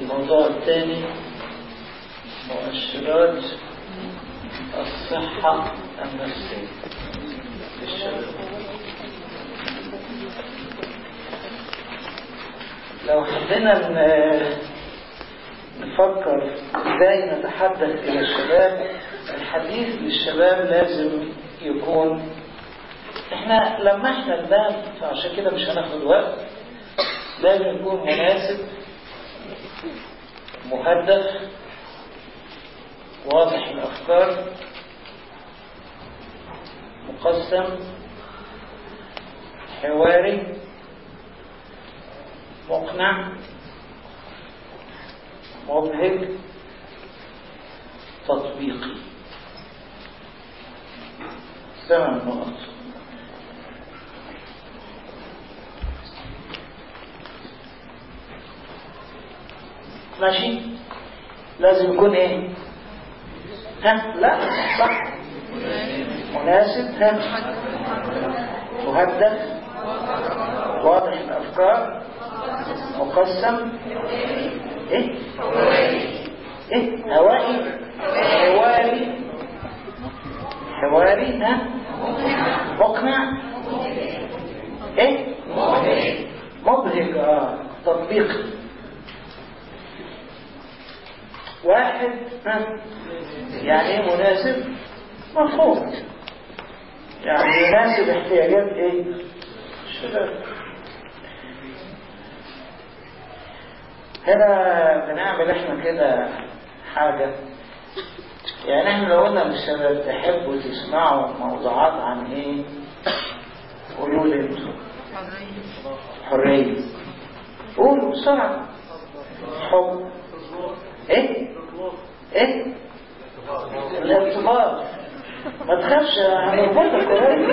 الموضوع الثاني مؤشرات الصحة النفسية للشباب لو حبينا نفكر ازاي نتحدث الى الشباب الحديث للشباب لازم يكون احنا لمحنا الباب فعشان كده مش هناخد وقت لازم يكون مناسب مهدف واضح الافكار مقسم حواري مقنع مبهج تطبيقي ثمان نقط ماشي لازم يكون ايه ها لا صح مناسب ها مهدف واضح الافكار مقسم ايه ايه هوائي حواري حواري ها مقنع ايه مبهج اه تطبيقي واحد ها يعني ايه مناسب مفهوم يعني يناسب احتياجات ايه الشباب هنا بنعمل احنا كده حاجة يعني احنا لو قلنا للشباب تحبوا تسمعوا موضوعات عن ايه قولوا لي انتوا حرية قولوا بسرعة حب ايه ايه الارتباط ما تخافش هنربطك كويس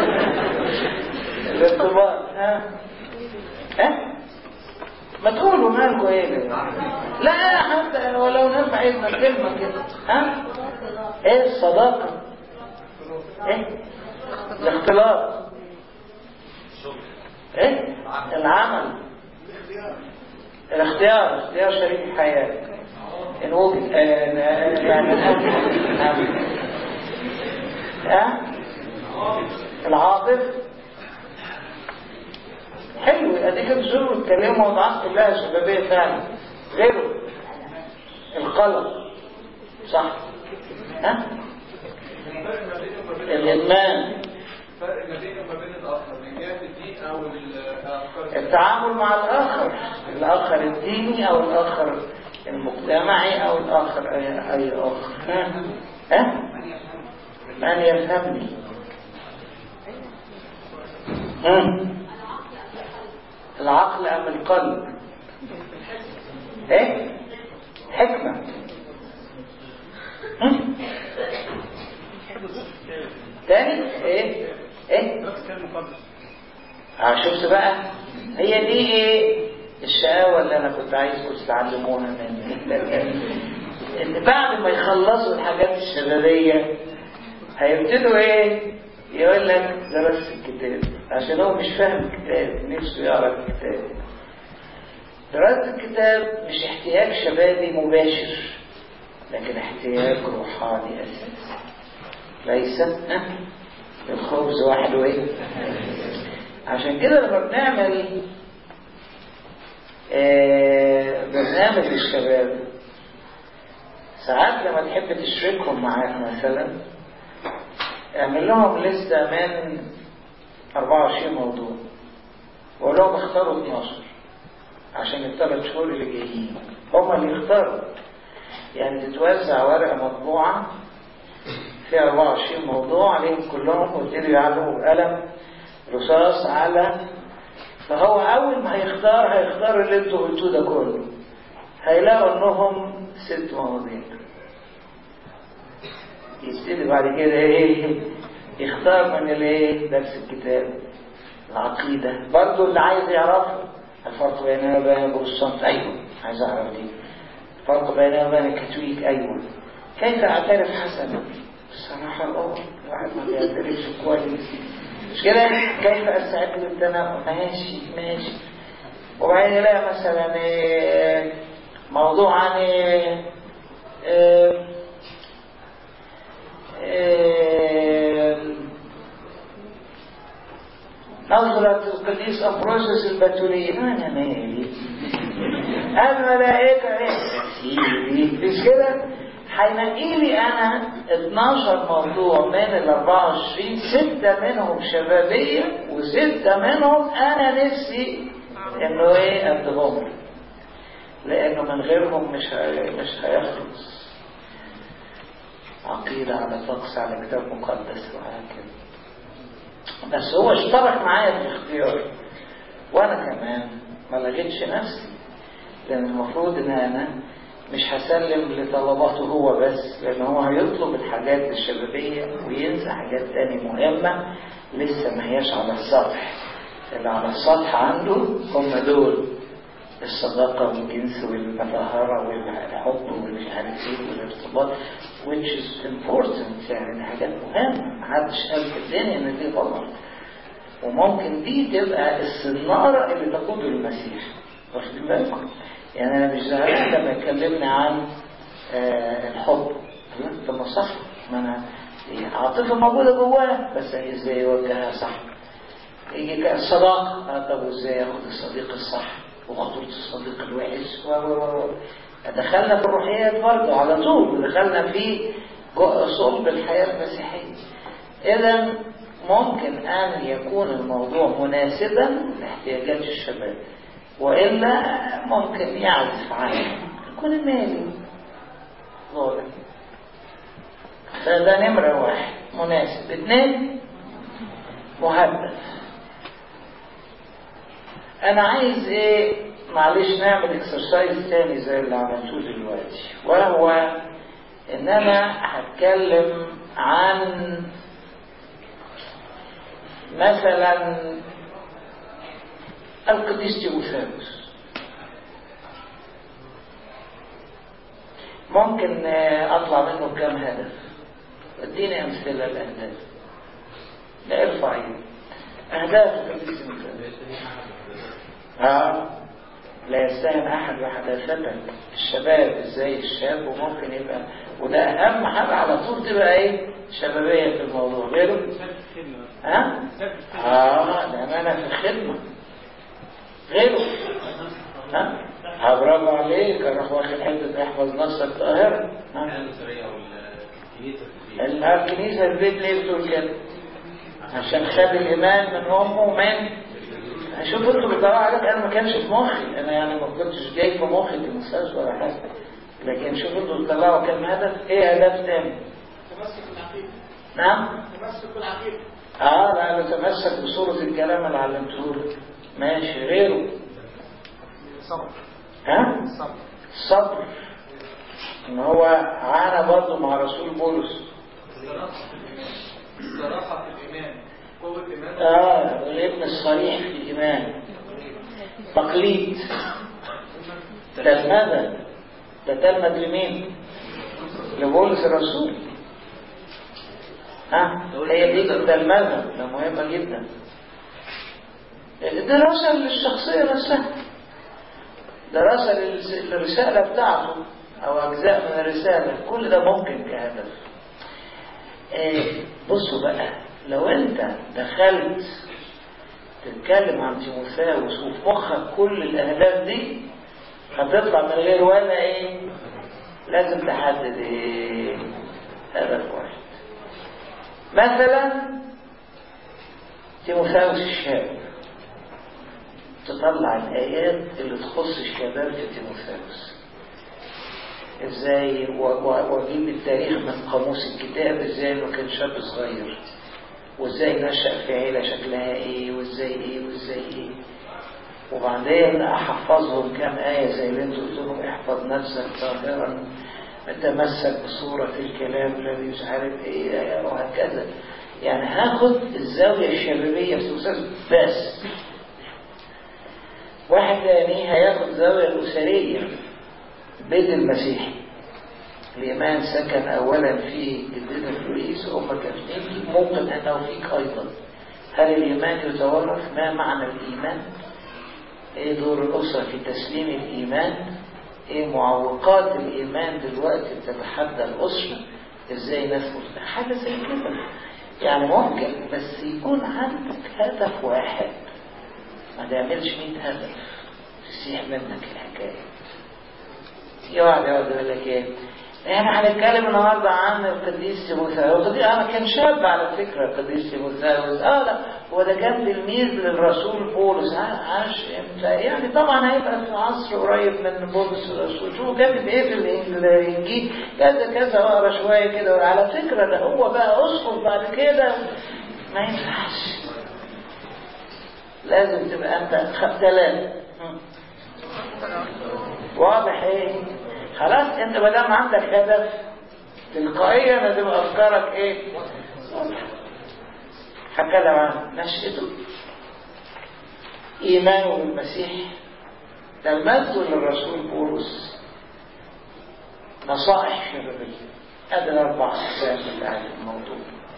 الارتباط ها ها ما تقولوا مالكوا ايه لا حتى ولو نرفع ايدنا كلمة كده ها ايه الصداقة ايه الاختلاط ايه العمل الاختيار اختيار شريك الحياة ان وجد ها العاطف حلو اديك بتزوروا الكلام موضوعات كلها شبابيه فعلا غيره القلق صح ها الادمان الفرق ما بينه وما بين الاخر من جهه الدين او الافكار التعامل مع الاخر الاخر الديني او الاخر المجتمعي او الاخر اي, أي اخر ها ها من يفهمني ها العقل ام القلب ايه حكمة هم؟ تاني ايه ايه اه شفت بقى هي دي ايه الشقاوة اللي انا كنت عايزكم تتعلموها مني ان بعد ما يخلصوا الحاجات الشبابية هيبتدوا ايه يقول لك درست الكتاب عشان هو مش فاهم الكتاب نفسه يقرا الكتاب دراسة الكتاب مش احتياج شبابي مباشر لكن احتياج روحاني اساسي ليس ها الخبز واحد وايه عشان كده لما بنعمل آه برنامج للشباب ساعات لما تحب تشركهم معاك مثلا اعمل لهم لسه من 24 موضوع وقول لهم اختاروا 12 عشان الثلاث شهور اللي جايين هم اللي يختاروا يعني تتوزع ورقه مطبوعه فيها 24 موضوع عليهم كلهم وابتدوا يعلموا بقلم رصاص على فهو اول ما هيختار هيختار اللي انتوا قلتوه ده كله هيلاقوا انهم ست مواضيع يبتدي بعد كده ايه يختار من الايه درس الكتاب العقيدة برضو اللي عايز يعرفه الفرق بيننا وبين بروتستانت ايوه عايز اعرف دي الفرق بيننا وبين الكاثوليك ايوه كيف اعترف حسنا الصراحة اه الواحد ما بيعترفش كويس مش كده كيف استعد للتنبؤ ماشي ماشي وبعدين يلاقي مثلا إيه، موضوع موضوع عن إيه؟ إيه إيه نظرة القديس أبروسس البتولية أنا مالي الملائكة إيه مش كده هينقي لي أنا 12 موضوع من ال 24 ستة منهم شبابية وستة منهم أنا نفسي إنه إيه أدهم لي. لأنه من غيرهم مش هي... مش هيخلص عقيدة على طقس على كتاب مقدس وهكذا بس هو اشترك معايا في الاختيار وانا كمان ما لقيتش نفسي لان المفروض ان انا مش هسلم لطلباته هو بس لان هو هيطلب الحاجات الشبابية وينسى حاجات تاني مهمة لسه ما هياش على السطح اللي على السطح عنده هم دول الصداقة والجنس والمطهرة والحب والمش عارف ايه والارتباط which is important يعني دي حاجات مهمة محدش قال في الدنيا ان دي غلط وممكن دي تبقى السنارة اللي تقود المسيح واخدين بالكم يعني انا مش زهقان لما يكلمنا عن آه الحب طب ما صح ما انا عاطفة موجودة جواه بس ازاي يوجهها صح يجي الصداقة آه طب وازاي ياخد الصديق الصح وخطورة الصديق الوحش و و و دخلنا في الروحيات برضه على طول دخلنا في صلب الحياة المسيحية إذا ممكن أن يكون الموضوع مناسبا لاحتياجات الشباب وإلا ممكن يعزف عنه يكون المالي ظالم فده نمرة واحد مناسب اثنين مهدف انا عايز ايه معلش نعمل اكسرسايز تاني زي اللي عملتوه دلوقتي وهو ان انا هتكلم عن مثلا القديس تيموثاوس ممكن اطلع منه كام هدف اديني امثله الاهداف لا ارفع ايدك اهداف القديس تيموثاوس اه لا يستهن احد بحداثتك الشباب ازاي الشاب وممكن يبقى وده اهم حاجه على طول تبقى ايه شبابيه في الموضوع غيره ها اه ده انا في الخدمه غيره ها ها برافو عليك اروح واخد حته احفظ نص القاهره الكنيسه البيت ليه بتقول كده عشان خد الايمان من امه ومن شوف انتوا بتدوروا عليك انا ما كانش في مخي انا يعني ما كنتش جاي في مخي المستشفى ولا حاجه لكن شوف انتوا بتطلعوا كام هدف ايه هدف تاني تمسك العقيدة نعم تمسك العقيدة اه لا نتمسك بصورة الكلام اللي علمته لك ماشي غيره صبر ها صبر الصبر ان هو عانى برضه مع رسول بولس الصراحة في الإيمان قوة الإيمان اه الابن الصريح في الايمان تقليد تلمذة تتلمذ لمين لبولس الرسول ها هي دي التلمذة ده مهمة جدا دراسة للشخصية نفسها دراسة للس- للرسالة بتاعته أو أجزاء من الرسالة كل ده ممكن كهدف إيه، بصوا بقى لو أنت دخلت تتكلم عن تيموثاوس وفي مخك كل الأهداف دي هتطلع من غير ولا إيه لازم تحدد إيه هدف واحد مثلا تيموثاوس الشاب تطلع الآيات اللي تخص الشباب في تيموثاوس ازاي و- و- واجيب التاريخ من قاموس الكتاب ازاي انه كان شاب صغير وازاي نشأ في عيلة شكلها ايه وازاي ايه وازاي ايه وبعدين احفظهم كام آية زي اللي انتوا قلتوا احفظ نفسك طاهرا تمسك بصورة الكلام الذي مش عارف ايه وهكذا يعني هاخد الزاوية الشبابية في تيموثاوس بس واحد تاني هياخد زاوية الأسرية بيت المسيحي الإيمان سكن أولا في جدنا الفريس أمك أفنيك ممكن أنه فيك أيضا هل الإيمان يتورث ما معنى الإيمان إيه دور الأسرة في تسليم الإيمان ايه معوقات الايمان دلوقتي بتتحدى الاسره ازاي نثبت حاجه زي كده يعني ممكن بس يكون عندك هدف واحد ما تعملش 100 هدف تسيح منك الحكايه في واحد يقعد يقول لك ايه احنا هنتكلم النهارده عن القديس تيموثاوس القديس انا كان شاب على فكره القديس تيموثاوس اه لا هو ده كان تلميذ للرسول بولس عاش امتى يعني طبعا هيبقى في عصر قريب من بولس الرسول شوفوا كاتب ايه في الانجيل كذا كذا اقرا شويه كده على فكره ده هو بقى اسقف بعد كده ما ينفعش لازم تبقى انت ثلاثه واضح ايه خلاص انت ما دام عندك هدف تلقائيا هتبقى افكارك ايه هتكلم عن نشأته ايمانه بالمسيح تلمذه للرسول بولس نصائح شبابية هذه الاربع اقسام بتاعت الموضوع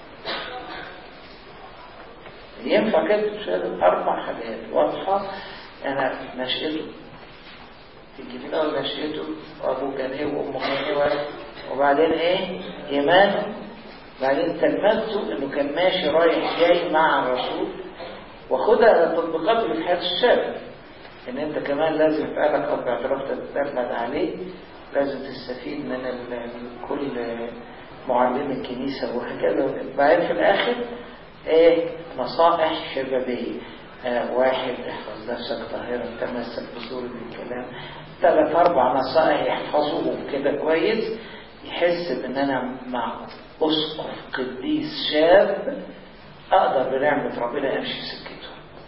ينفع كده تشاهد اربع حاجات واضحه انا نشأته تيجي في الأول نشأته وأبوه كان إيه وأمه كان إيه وبعدين إيه إيمانه بعدين تلمذته إنه كان ماشي رايح جاي مع الرسول وخدها تطبيقات اللي في حياة الشاب إن أنت كمان لازم يبقى لك أب اعتراف تتلمذ عليه لازم تستفيد من كل معلم الكنيسة وهكذا بعدين في الآخر إيه نصائح شبابية آه واحد احفظ نفسك طاهرا تمسك بصورة الكلام ثلاث أربع نصائح يحفظوهم كده كويس يحس بأن أنا مع أسقف قديس شاب أقدر بنعمة ربنا أمشي سكته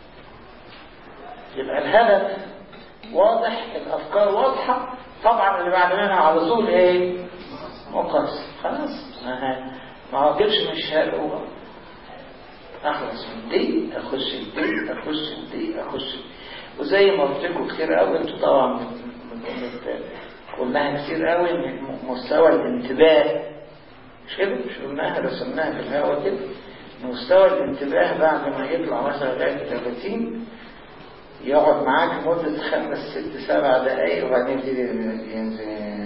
يبقى الهدف واضح الأفكار واضحة طبعا اللي بعد منها على طول إيه مقص خلاص ما هو كلش مش هو اخلص من دي اخش في دي اخش في دي اخش في وزي ما قلت لكم كتير قوي انتوا طبعا قلناها كتير قوي مستوى الانتباه مش كده مش قلناها رسمناها في الهواء كده مستوى الانتباه بعد ما يطلع مثلا لغايه 30 يقعد معاك مدة خمس ست سبع دقايق وبعدين يبتدي ينزل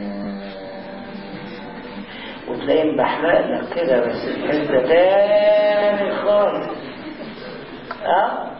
وتلاقيه مبحلق لك كده بس الحته تاني خالص اه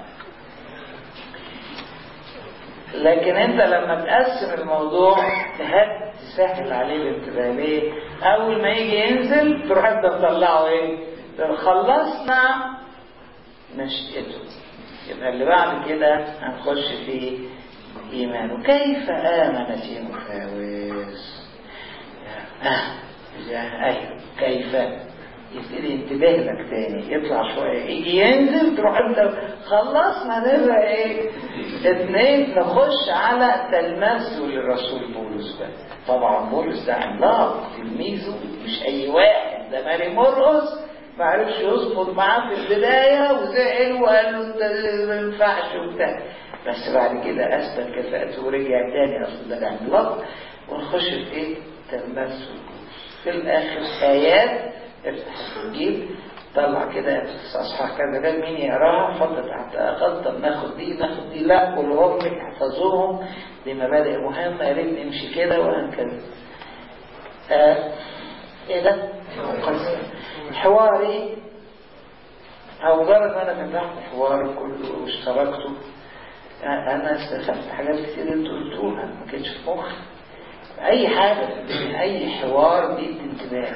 لكن انت لما تقسم الموضوع تهد تسهل عليه الانتباه ليه؟ اول ما يجي ينزل تروح انت تطلعه ايه؟ خلصنا نشأته يبقى اللي بعد كده هنخش في ايمانه كيف امن تيموثاوس؟ آه. ايوه كيف يبتدي ينتبه لك تاني يطلع شويه يجي ينزل تروح انت خلصنا نبقى ايه اثنين نخش على تلمسه للرسول بولس ده طبعا بولس ده عملاق تلميذه مش اي واحد ده ماري مرقس ما عرفش يظبط معاه في البدايه وزعل وقال له انت ما ينفعش وبتاع بس بعد كده اثبت كفاءته ورجع تاني اصل ده عملاق ونخش في ايه تلمسه في الآخر آيات افتح الإنجيل طلع كده اصحاح كذا ده مين يقراها حط تحت أقل طب ناخد دي ناخد دي لا كلهم لك احفظوهم دي مبادئ مهمة يا ريت نمشي كده وهكذا آه ايه ده؟ مقسم حواري أو مجرد ما أنا فتحت حوار كله واشتركته أنا استفدت حاجات كتير أنتوا قلتوها ما كانتش في مخي اي حاجة اي حوار بيدي انتباه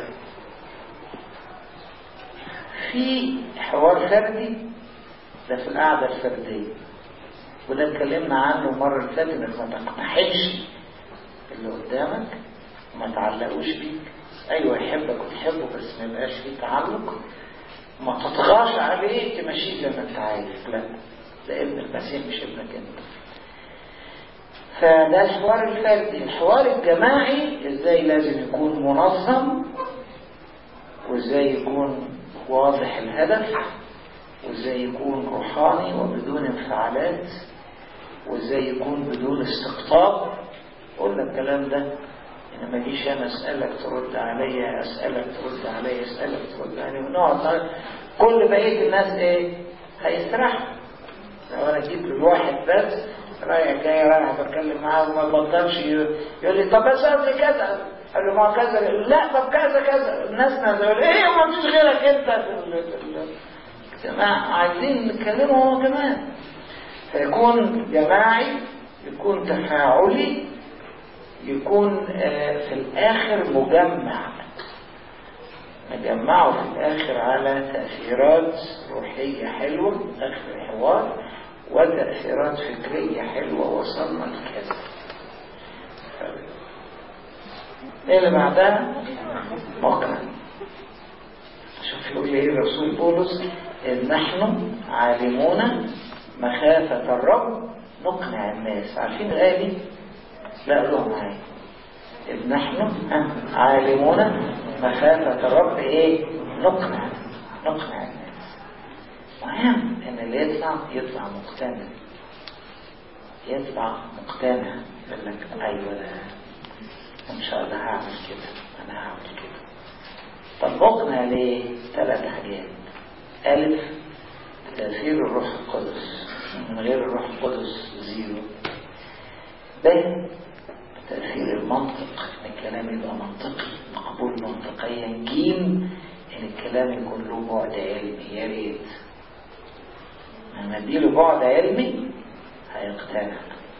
في حوار فردي ده في القعدة الفردية وده اتكلمنا عنه المرة اللي فاتت انك ما تقتحمش اللي قدامك وما تعلقوش بيك ايوه يحبك وتحبه بس ما يبقاش فيه تعلق ما تطغاش عليه تمشيه زي ما انت عايز لا ده ابن المسيح مش ابنك انت فده الحوار الفردي الحوار الجماعي ازاي لازم يكون منظم وازاي يكون واضح الهدف وازاي يكون روحاني وبدون انفعالات وازاي يكون بدون استقطاب قلنا الكلام ده ان ما اجيش انا اسالك ترد عليا اسالك ترد عليا اسالك ترد عليا ونقعد كل بقيه الناس ايه هيستراحوا لو انا جيت لواحد بس رايح جاي رايح بتكلم معاه وما بطلش يقول لي طب بس قبل كذا قال له ما هو كذا لا طب كذا كذا الناس نازله يقول ايه ما فيش غيرك انت في ال- في ال- الاجتماع عايزين نتكلموا هو كمان فيكون جماعي يكون تفاعلي يكون آه، في الآخر مجمع نجمعه في الآخر على تأثيرات روحية حلوة آخر الحوار وتأثيرات فكرية حلوة وصلنا لكذا ايه اللي بعدها مقنع شوف يقول ايه الرسول بولس إذ نحن عالمون مخافة الرب نقنع الناس عارفين الآية دي؟ لا قولوها معايا إذ نحن ها، عالمون مخافة الرب إيه؟ نقنع نقنع الناس مهم إن اللي يطلع يطلع مقتنع يطلع مقتنع يقول لك أيوة ده إن شاء الله هعمل كده أنا هعمل كده طب مقنع ليه؟ ثلاث حاجات ألف تأثير الروح القدس من غير الروح القدس زيرو ب تأثير المنطق إن الكلام يبقى منطقي مقبول منطقيا جيم إن الكلام يكون له بعد علمي يا ريت لما اديله بعد علمي هيقتنع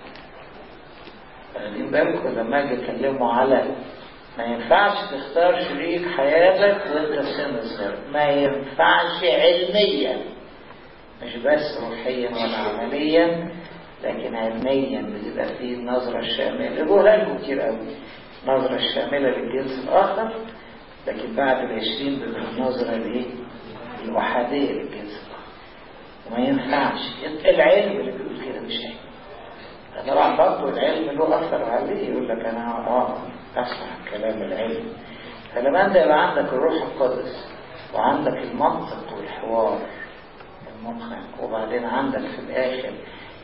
واخدين بالكم لما اجي اكلمه على ما ينفعش تختار شريك حياتك وانت في سن صغير ما ينفعش علميا مش بس روحيا ولا عمليا لكن علميا بتبقى فيه النظرة الشاملة بقولها لكم كتير قوي النظرة الشاملة للجنس الآخر لكن بعد العشرين بتبقى النظرة الايه؟ الوحدية للجنس الآخر وما ينفعش العلم اللي بيقول كده مش علم طبعا برضه العلم له أثر عليه يقول لك أنا آه أسمع كلام العلم فلما أنت يبقى عندك الروح القدس وعندك المنطق والحوار المقنع وبعدين عندك في الآخر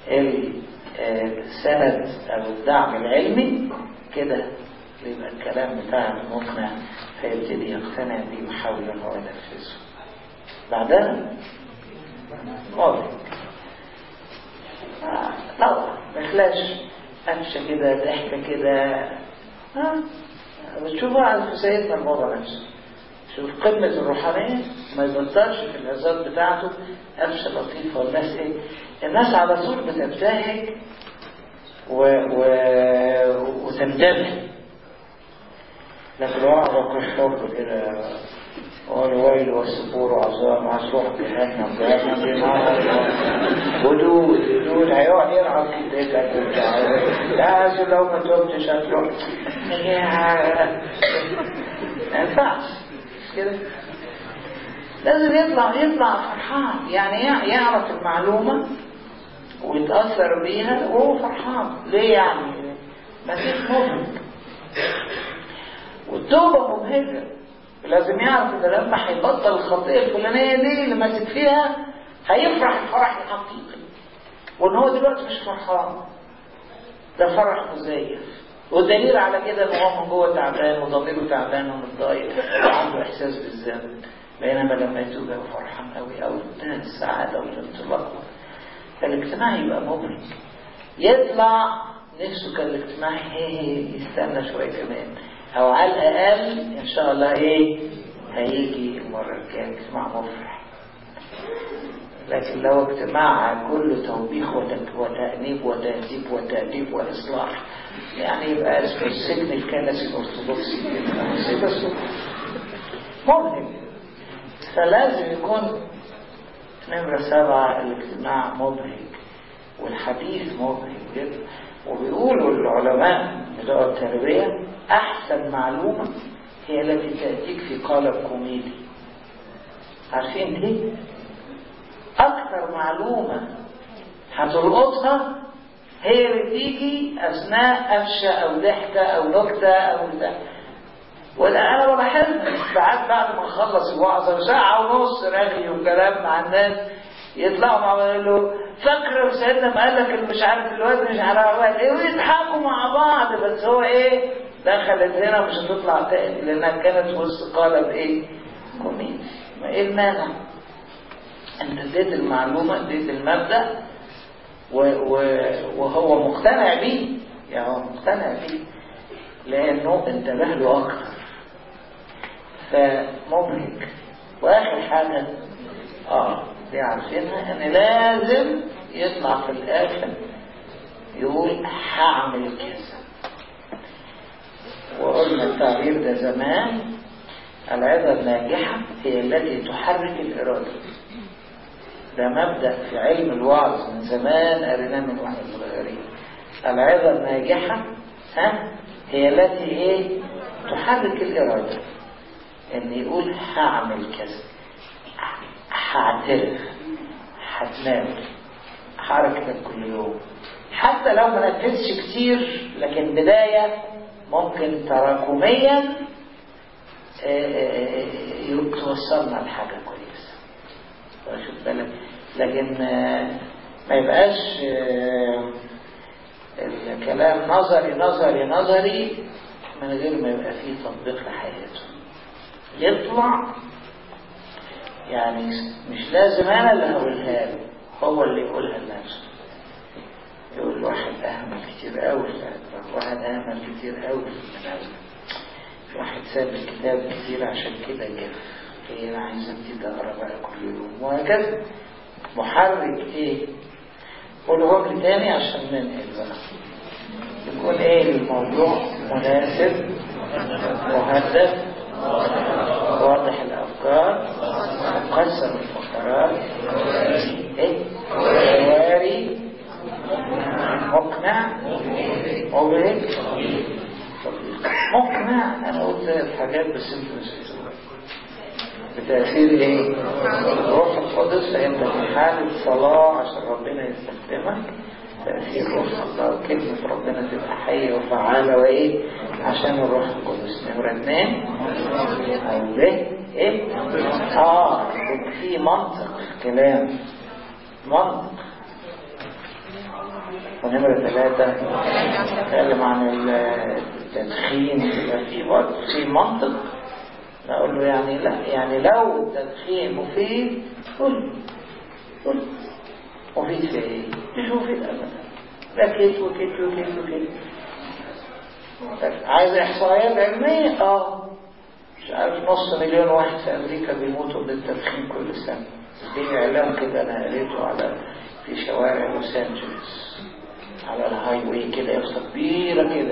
السند أو الدعم العلمي كده يبقى الكلام بتاع المقنع فيبتدي يقتنع بيه ويحاول إن هو ينفذه بعدها موافق آه، طبعا مخلاش قفشة كده ضحكة كده ها بتشوفوا على سيدنا الموضوع نفسه شوف قمة الروحانية ما يبطلش في الهزار بتاعته قفشة لطيفة والناس ايه الناس على طول بتبتهج و... و... وتنتبه لكن لو أعرف الشرب كده والويل والسبور وعذاب عصروح جهنم جهنم دي نار ودود ودود هيقعد يلعب في ايديك وبتاع لا لو ما تقومش هتروح ما ينفعش كده لازم يطلع يطلع فرحان يعني يعرف المعلومة ويتأثر بيها وهو فرحان ليه يعني ما فيش مبهج والتوبة مبهجة لازم يعرف ان لما هيبطل الخطيئة الفلانية دي اللي ماسك فيها هيفرح الفرح الحقيقي وان هو دلوقتي مش فرحان ده فرح مزيف والدليل على كده ان هو من جوه تعبان وضميره تعبان ومتضايق وعنده احساس بالذنب بينما لما يتوب هو فرحان قوي قوي منتهى السعاده والانطلاق فالاجتماع يبقى مبهج يطلع نفسه كان الاجتماع هي يستنى شويه كمان او على الاقل ان شاء الله ايه هيجي المره الجايه اجتماع مفرح لكن لو اجتماع كله توبيخ وتأنيب وتهذيب وتأديب وإصلاح يعني يبقى اسمه السجن الكنسي الأرثوذكسي بس مبهج فلازم يكون نمرة سبعة الاجتماع مبهج والحديث مبهج جدا وبيقولوا العلماء بتوع التربية أحسن معلومة هي التي تأتيك في قالب كوميدي عارفين ليه؟ أكثر معلومة هتلقطها هي اللي تيجي أثناء قفشة أو ضحكة أو نكتة أو ده ولا أنا بحب ساعات بعد ما نخلص الوعظة ساعة ونص رغي وكلام مع الناس يطلعوا مع يقول له فاكر سيدنا ما قال لك مش عارف الواد مش عارف الواد ايه ويضحكوا مع بعض بس هو ايه دخلت هنا مش هتطلع تاني لانها كانت وسط قالب ايه كوميدي ما ايه المانع انت اديت المعلومة اديت المبدأ وهو مقتنع بيه يعني هو مقتنع بيه لأنه انتبه له أكتر فمبهج وآخر حاجة آه دي عارفينها إن لازم يطلع في الآخر يقول هعمل كذا وقلنا التعبير ده زمان العظة الناجحة هي التي تحرك الإرادة ده مبدأ في علم الوعظ من زمان قريناه من واحنا صغيرين العظة الناجحة ها هي التي ايه تحرك الإرادة ان يقول هعمل كذا هعترف هتنام حركة كل يوم حتى لو ما نفذش كتير لكن بداية ممكن تراكميا توصلنا لحاجة كويسة واخد بالك لكن ما يبقاش الكلام نظري نظري نظري من غير ما يبقى فيه تطبيق لحياته يطلع يعني مش لازم انا اللي هقولها له هو اللي يقولها لنفسه يقول واحد اهمل كتير قوي في الادراك واحد اهمل كتير قوي في المناوله واحد ساب الكتاب كتير عشان كده جف ايه انا عايز ابتدي اقرا بقى كل يوم وهكذا محرك ايه قولهم لي تاني عشان ننقل بقى يكون ايه الموضوع مناسب مهدف واضح الافكار مقسم الفقرات ايه حواري مقنع مبهج مقنع انا قلت الحاجات بس انتوا نسيتوها بتأثير ايه روح القدس فانت في حالة صلاة عشان ربنا يستخدمك تأثير روح الله كلمة ربنا تبقى حية وفعالة وايه عشان الروح القدس نمرة اثنين او ليه ايه اه في منطق كلام منطق ونمرة ثلاثة نتكلم عن التدخين يبقى في برضه في منطق أقول له يعني لا يعني لو التدخين مفيد قل قل مفيد في ايه؟ مش مفيد أبدا ده كيت وكيت وكيت وكيت عايز إحصائيات علمية؟ اه مش عارف نص مليون واحد في أمريكا بيموتوا من التدخين كل سنة في إعلان كده أنا قريته على في شوارع لوس أنجلوس على الهاي واي كده يافطة كبيرة كده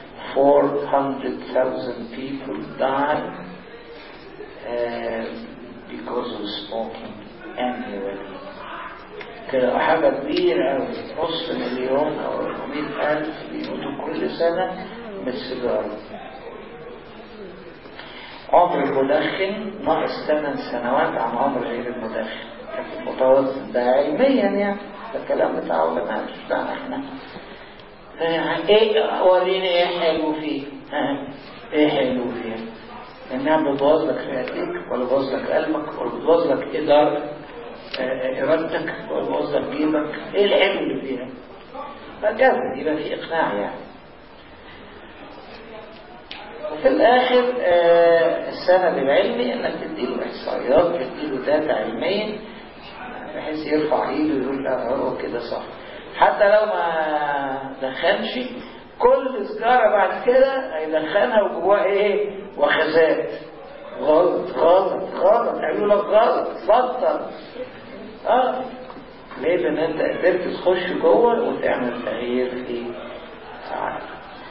400,000 people die uh, because of smoking annually كده حاجة كبيرة أوي نص مليون أو 400 ألف بيموتوا كل سنة من السيجارة عمر المدخن ناقص 8 سنوات عن عمر غير المدخن المتوسط ده علميا يعني ده الكلام بتاع علماء مش بتاعنا احنا ايه وريني ايه حلو فيه ها ايه حلو فيه انها بتبوظ لك رئتك ولا بتبوظ لك قلبك ولا بتبوظ لك ادار ارادتك ولا بتبوظ لك جيبك ايه الحلو اللي فيها فكذا يبقى في اقناع يعني وفي الاخر آه السند العلمي انك تديله احصائيات تديله داتا علميه بحيث يرفع ايده ويقول لا هو كده صح حتى لو ما دخنش كل سجارة بعد كده هيدخنها وجواه ايه وخزات غلط غلط غلط قالوا لك غلط بطل اه ليه لان انت قدرت تخش جوه وتعمل تغيير في عقلك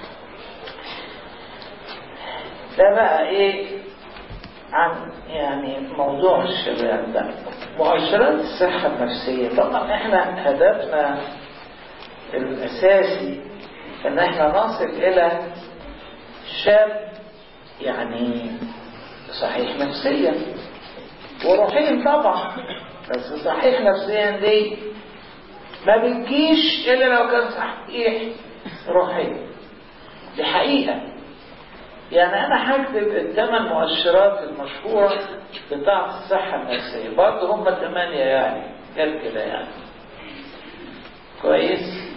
ده بقى ايه عن يعني موضوع الشباب ده مؤشرات الصحة النفسية طبعا احنا هدفنا الاساسي ان احنا نصل الى شاب يعني صحيح نفسيا وروحيا طبعا بس صحيح نفسيا دي ما بتجيش الا لو كان صحيح روحيا دي حقيقة يعني انا هكتب الثمان مؤشرات المشهورة بتاعة الصحة النفسية برضه هم ثمانية يعني كده كده يعني كويس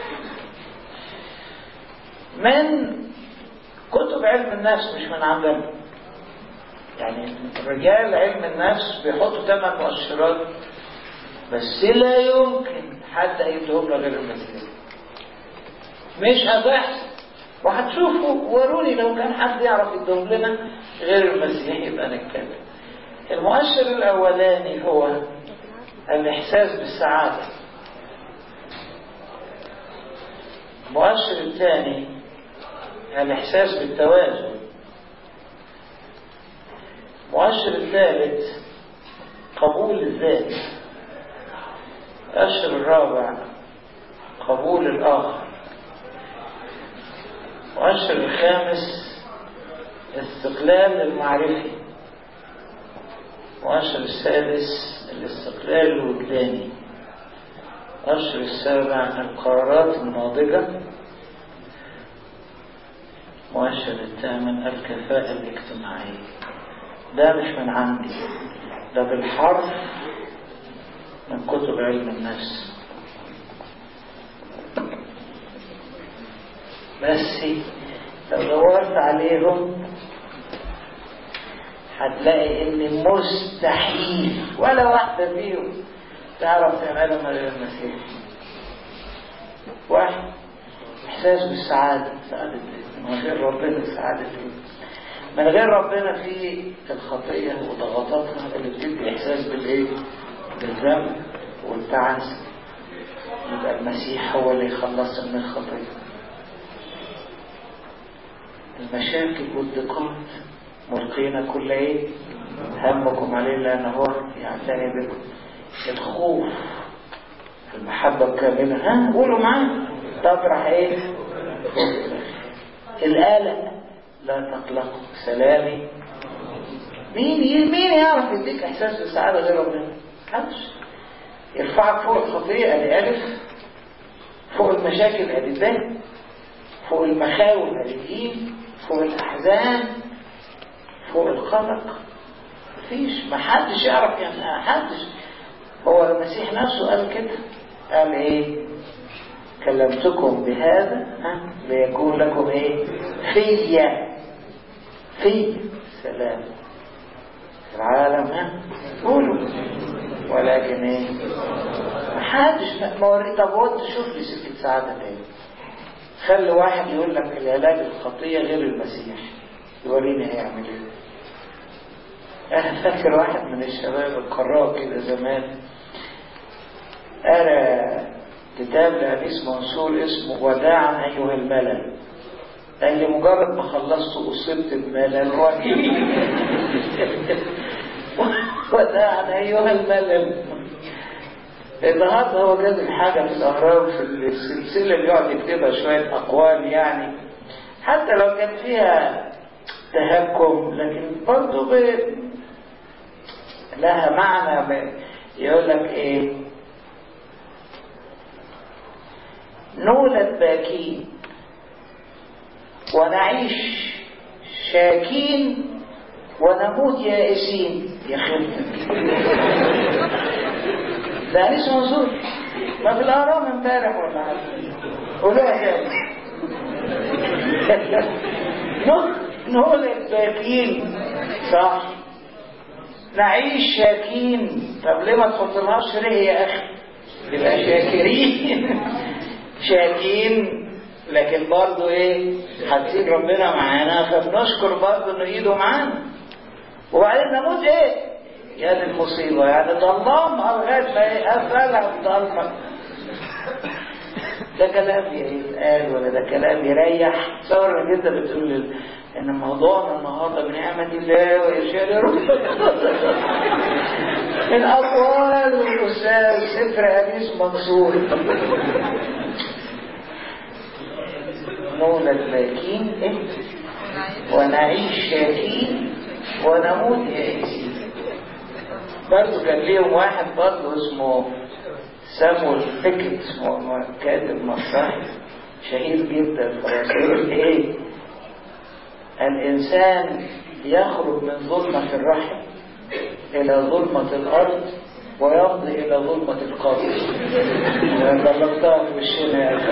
من كتب علم النفس مش من عندنا يعني رجال علم النفس بيحطوا ثمان مؤشرات بس لا يمكن حد هيديهم لنا غير المسيح مش هتحصل وهتشوفوا وروني لو كان حد يعرف يديهم لنا غير المسيح يبقى نتكلم المؤشر الاولاني هو الاحساس بالسعاده المؤشر الثاني الاحساس بالتوازن المؤشر الثالث قبول الذات المؤشر الرابع قبول الآخر المؤشر الخامس استقلال المعرفي المؤشر السادس الاستقلال الوجداني المؤشر السابع القرارات الناضجة المؤشر الثامن الكفاءة الاجتماعية ده مش من عندي ده بالحرف من كتب علم النفس بس لو دورت عليهم هتلاقي ان مستحيل ولا واحدة فيهم تعرف تعملها من غير المسيح واحد احساس بالسعادة سعادة من غير ربنا سعادة من غير ربنا في الخطية وضغطاتها اللي بتدي احساس بالايه بالذنب والتعاسة يبقى المسيح هو اللي يخلصنا من الخطية المشاكل والضيقات ملقينا كل ايه همكم عليه لان هو يعتني بكم الخوف المحبة الكاملة ها قولوا معايا تطرح ايه القلق لا تقلقوا سلامي مين مين يعرف يديك احساس بالسعادة غير ربنا محدش يرفعك فوق الخطيئة ادي الف فوق المشاكل ادي الدين فوق المخاوف ادي الدين فوق الاحزان فوق القلق مفيش محدش يعرف يعني محدش هو المسيح نفسه قال كده قال ايه كلمتكم بهذا ها ليكون لكم ايه فيا في سلام في العالم ها قولوا ولكن ايه محدش موري طب وانت شوف لي سكة سعادة تاني خلي واحد يقول لك العلاج الخطية غير المسيح يوريني هيعمل ايه انا فاكر واحد من الشباب القراء كده زمان قرا كتاب لأنيس منصور اسمه وداعا أيها الملل قال لي مجرد ما خلصت أصبت بملل رهيب وداعا أيها الملل النهارده هو كاتب حاجة في الأهرام في السلسلة اللي يقعد يكتبها شوية أقوال يعني حتى لو كان فيها تهكم لكن برضه ب... لها معنى ب... يقول لك ايه نولد باكين ونعيش شاكين ونموت يائسين يا خفتك ده انيس منصور ما في الاهرام امبارح ولا حاجه قولوها تاني نولد باكين صح نعيش شاكين طب ليه ما تحطلهاش ليه يا اخي يبقى شاكرين شاكين لكن برضه ايه حاسين ربنا معانا فبنشكر برضه انه ايده معانا وبعدين نموت ايه يا دي المصيبه يعني ضلام لغايه ما يقفلها الضلمه ده كلام يتقال ولا ده كلام يريح تصور انك انت بتقول ان موضوعنا النهارده بنعمه الله وارشاد ربنا الاقوال والاستاذ سفر انيس منصور نولد باكين إيه؟ ونعيش شاكين ونموت يائسين برضه كان ليهم واحد برضه اسمه سامويل فيكت اسمه كاتب مسرحي شهير جدا فرنسي ايه الانسان يخرج من ظلمة الرحم الى ظلمة الارض ويمضي الى ظلمة القبر بلغتها في وشنا يا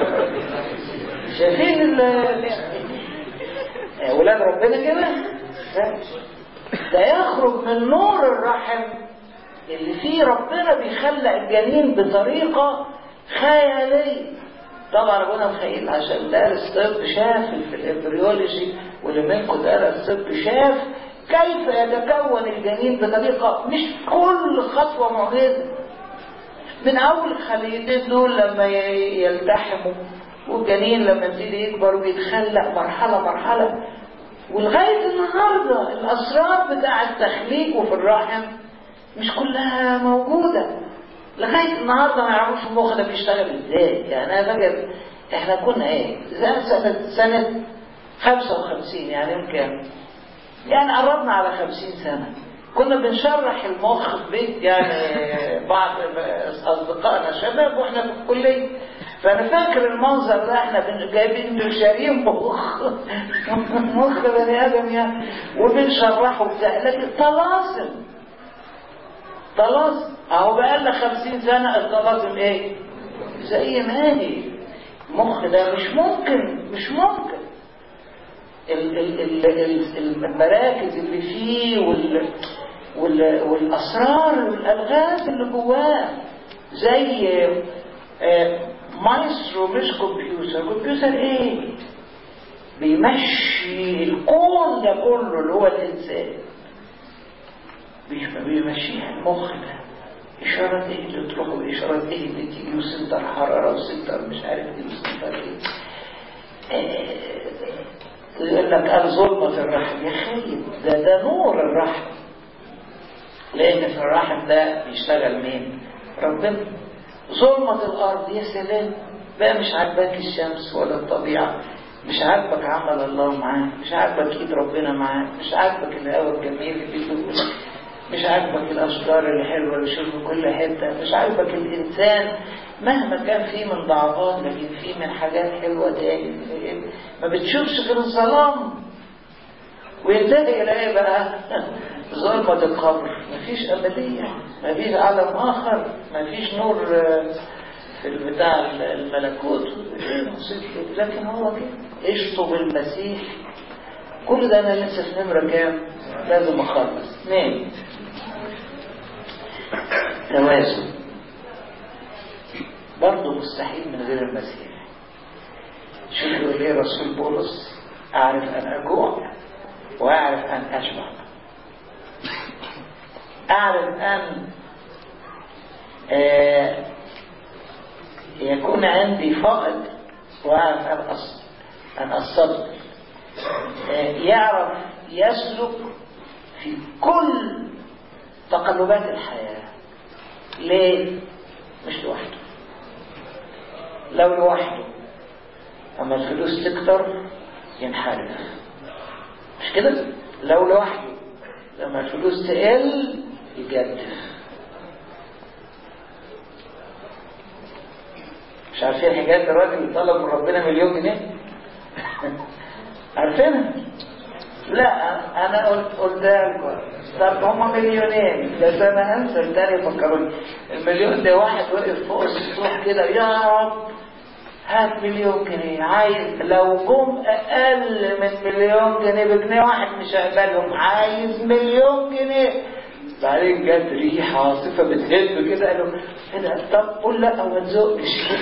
شايفين ال ولاد ربنا كده ده يخرج من نور الرحم اللي فيه ربنا بيخلق الجنين بطريقة خيالية طبعا ابونا مخيل عشان دارس طب شاف في الامبريولوجي واللي منكم درس طب شاف كيف يتكون الجنين بطريقة مش كل خطوة معجزة من أول الخليتين دول لما يلتحموا والجنين لما يبتدي يكبر ويتخلق مرحلة مرحلة ولغاية النهاردة الأسرار بتاع التخليق وفي الرحم مش كلها موجودة لغاية النهاردة ما يعرفوش المخ ده بيشتغل ازاي يعني أنا فاكر احنا كنا ايه سنة سنة 55 يعني يمكن يعني قربنا على 50 سنة كنا بنشرح المخ في بيت يعني بعض أصدقائنا شباب وإحنا في الكلية فأنا فاكر المنظر ده إحنا جايبين شارين مخ مخ بني آدم يعني وبنشرحه بتاع لكن طلاسم طلاسم أهو بقالنا 50 سنة الطلاسم إيه؟ زي ما هي المخ ده مش ممكن مش ممكن ال ال ال المراكز اللي فيه وال وال والاسرار والالغاز اللي جواه زي مايسترو مش كمبيوتر كمبيوتر ايه بيمشي الكون ده كله اللي هو الانسان بيمشيها المخ ده اشارات ايه اللي تروح واشارات ايه اللي تيجي وسنتر حراره وسنتر مش عارف ايه وسنتر ايه يقول لك قال ظلمة الرحم يا خيب ده ده نور الرحم لأن في الرحم ده بيشتغل مين؟ ربنا ظلمة الأرض يا سلام بقى مش عاجباك الشمس ولا الطبيعة مش عاجبك عمل الله معاك مش عاجبك ايد ربنا معاك مش عاجبك الهواء الجميل اللي بيدوك مش عاجبك الاشجار الحلوه اللي في كل حته مش عاجبك الانسان مهما كان فيه من ضعفات لكن فيه من حاجات حلوه تاني ما بتشوفش غير الظلام وينتهي الى ايه بقى ظلمة القبر مفيش أبدية مفيش عالم آخر مفيش نور في البتاع الملكوت ايه مصيبة لكن هو كده اشطب المسيح كل ده انا لسه في نمرة كام لازم اخلص اثنين توازن برضه مستحيل من غير المسيح شوف يقول ايه رسول بولس اعرف ان اجوع واعرف ان اشبع اعرف ان آه يكون عندي فقد واعرف ان أص... ان اصدق آه يعرف يسلك في كل تقلبات الحياة ليه؟ مش لوحده لو لوحده أما الفلوس تكتر ينحرف مش كده؟ لو لوحده لما الفلوس تقل يجدف مش عارفين حكاية الراجل اللي طلب من ربنا مليون جنيه؟ عارفينها؟ لا انا قلت قلتها لكم طب هم مليونين بس انا انسى التاني فكروني المليون ده واحد وقف فوق السطوح كده يا رب هات مليون جنيه عايز لو جم اقل من مليون جنيه بجنيه واحد مش هقبلهم عايز مليون جنيه بعدين جت ريحة عاصفة بتهب كده قالوا ايه ده طب قول لا وما تزقش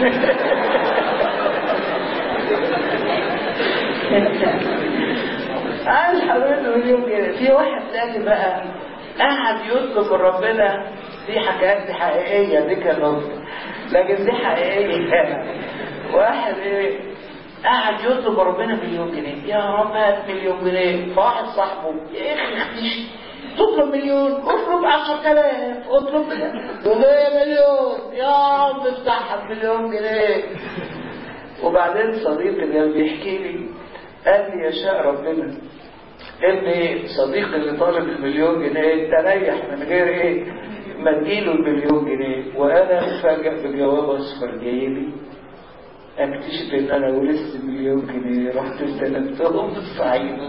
عايز حوالي مليون جنيه في واحد تاني بقى قاعد يطلب من ربنا دي حكايات دي حقيقية دي كانت لكن دي حقيقية واحد ايه قاعد يطلب ربنا مليون جنيه يا رب هات مليون جنيه فواحد صاحبه يا اخي اختيش تطلب مليون اطلب 10000 اطلب تقول ايه مليون يا رب افتحها بمليون جنيه وبعدين صديقي اللي بيحكي لي قال لي يشاء ربنا ان صديقي اللي طالب المليون جنيه تريح من غير ايه ما تجيله المليون جنيه وانا افاجئ بجواب اصفر جاي لي اكتشف ان انا ورثت مليون جنيه رحت استلمتهم في الصعيد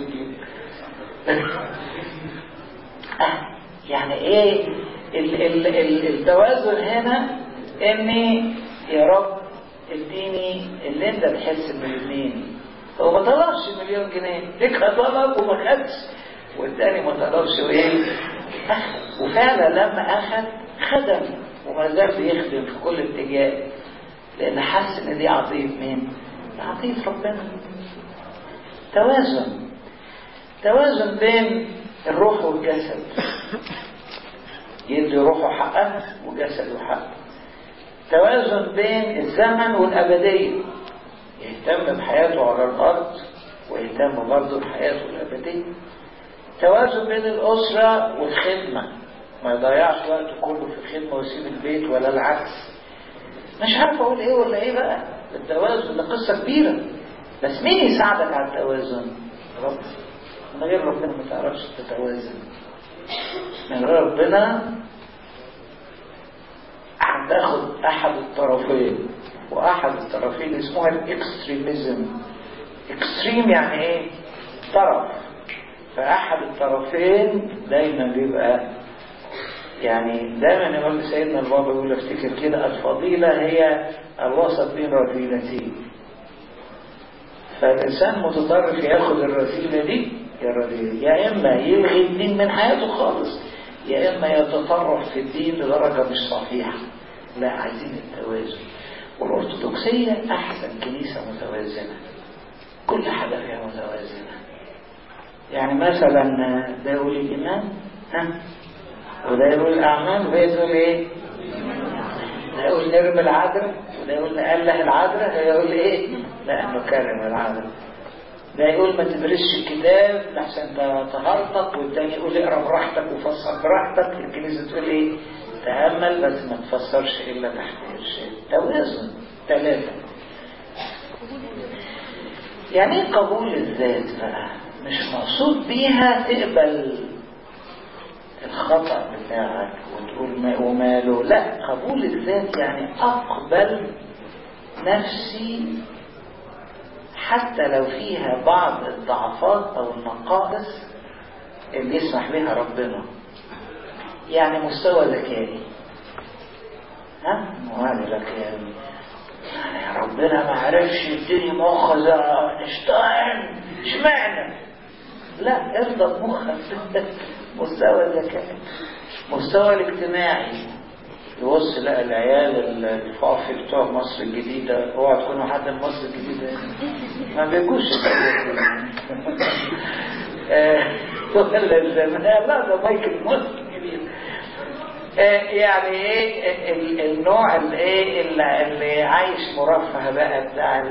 يعني ايه ال ال ال التوازن هنا اني يا رب اديني اللي انت تحس بالاثنين هو ما طلبش مليون جنيه ليك طلب وما خدش والتاني ما طلبش وايه اخذ وفعلا لما اخذ خدم وما زال بيخدم في كل اتجاه لأن حس إن دي عطية مين؟ عطية ربنا توازن توازن بين الروح والجسد يدي روحه حقها وجسده حقه توازن بين الزمن والأبدية يهتم بحياته على الأرض ويهتم برضه بحياته الأبدية توازن بين الأسرة والخدمة ما يضيعش وقته كله في الخدمة ويسيب البيت ولا العكس مش عارف أقول إيه ولا إيه بقى التوازن ده قصة كبيرة بس مين يساعدك على التوازن؟ رب من غير ربنا ما تعرفش تتوازن من غير ربنا هتاخد احد الطرفين واحد الطرفين اسمها الاكستريميزم اكستريم يعني ايه طرف فاحد الطرفين دايما بيبقى يعني دايما يقول سيدنا البابا يقول افتكر كده الفضيلة هي الوسط بين رذيلتين فالإنسان متطرف ياخد الرذيلة دي يا رذيلة يا إما يلغي الدين من حياته خالص يا إما يتطرف في الدين لدرجة مش صحيحة لا عايزين التوازن والأرثوذكسية أحسن كنيسة متوازنة كل حاجة فيها متوازنة يعني مثلا ده يقول الإيمان ها وده يقول الأعمال وده يقول إيه ده يقول نرمي العذراء وده يقول نأله العذراء ده يقول إيه لا نكرم العذراء ده يقول ما تدرسش الكتاب لحسن تهرطك والتاني يقول اقرا براحتك وفسر براحتك الكنيسة تقول ايه تأمل بس ما تفسرش إلا تحت إرشاد توازن ثلاثة يعني ايه قبول الذات بقى مش مقصود بيها تقبل الخطأ بتاعك وتقول ما وماله لا قبول الذات يعني أقبل نفسي حتى لو فيها بعض الضعفات أو النقائص اللي يسمح بها ربنا يعني مستوى ذكائي ها وهذا لك يعني يعني ربنا ما عرفش يديني مخ زي اينشتاين اشمعنى لا ارضى بمخك مستوى الذكاء مستوى الاجتماعي يبص لقى العيال الفافي بتوع مصر الجديدة اوعى تكونوا حد من مصر الجديدة ما بيجوش ولا الزمان لا ده مايكل مصر الجديد يعني ايه النوع اللي ايه اللي عايش مرفه بقى بتاع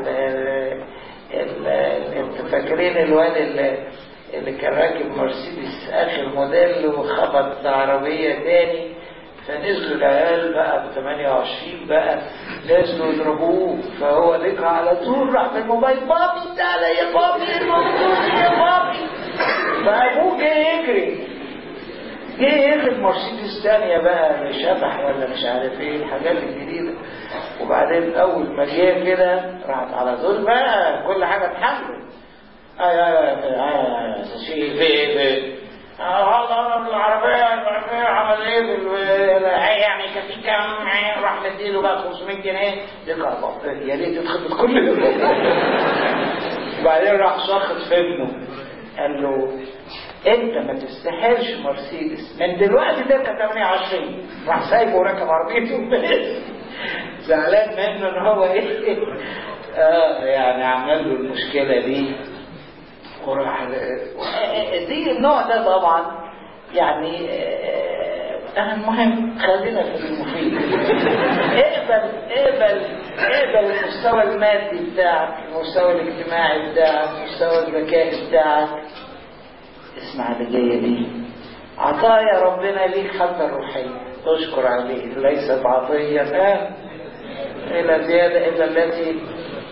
انتوا فاكرين الواد اللي اللي كان راكب مرسيدس اخر موديل وخبط عربيه تاني فنزلوا العيال بقى ب 28 بقى نزلوا يضربوه فهو لقى على طول راح بالموبايل بابي تعالى يا بابي الموضوع يا بابي فابوه جه يجري جه ياخد مرسيدس تانية بقى شبح ولا مش عارف ايه الحاجات الجديدة وبعدين اول ما جه كده راحت على طول بقى كل حاجة اتحملت اي اي اي شيء في في هذا العربية العربية عمل ايه يعني كان في كام راح مديله بقى 500 جنيه يقرا يا ريت يتخبط كل يوم بعدين راح شخص في ابنه قال له انت ما تستاهلش مرسيدس من دلوقتي ده كان 28 راح سايبه وراكب عربيته زعلان منه ان هو ايه اه يعني عمل له المشكله دي وراح دي النوع ده طبعا يعني آه المهم خلينا في المفيد اقبل اقبل اقبل المستوى المادي بتاعك المستوى الاجتماعي بتاعك المستوى الذكائي بتاعك اسمع اللي جايه دي عطايا ربنا ليك حتى الروحيه تشكر عليه ليست عطيه الى زياده الا التي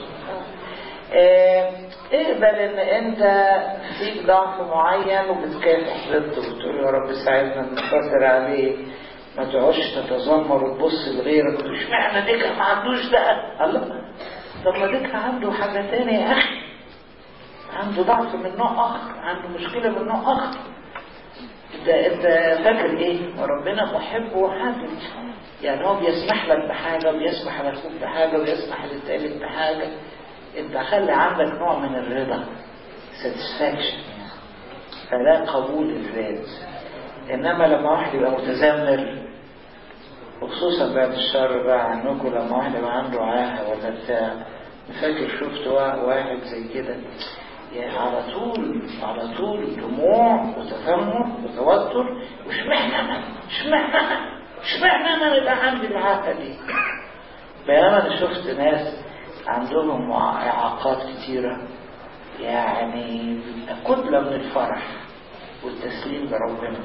اه اقبل ان انت فيك ضعف معين وبتكافح ضده وتقول يا رب ساعدنا ننتصر عليه ما تقعدش تتذمر وتبص لغيرك اشمعنى ديك ما عندوش ده الله طب ما ديك عنده حاجه ثانيه يا اخي عنده ضعف من نوع اخر عنده مشكله من نوع اخر انت انت فاكر ايه وربنا محب وحافظ يعني هو بيسمح لك بحاجه وبيسمح لاخوك بحاجه وبيسمح للتالت بحاجه انت خلي عندك نوع من الرضا satisfaction فده قبول الذات انما لما واحد يبقى متذمر وخصوصا بعد الشر بقى عنكم لما واحد يبقى عنده عاهة ولا بتاع فاكر شفت واحد زي كده يعني على طول على طول دموع وتذمر وتوتر واشمعنى انا اشمعنى انا اشمعنى انا اللي عندي العاهة دي بينما انا شفت ناس عندهم اعاقات كتيرة يعني كتلة من الفرح والتسليم لربنا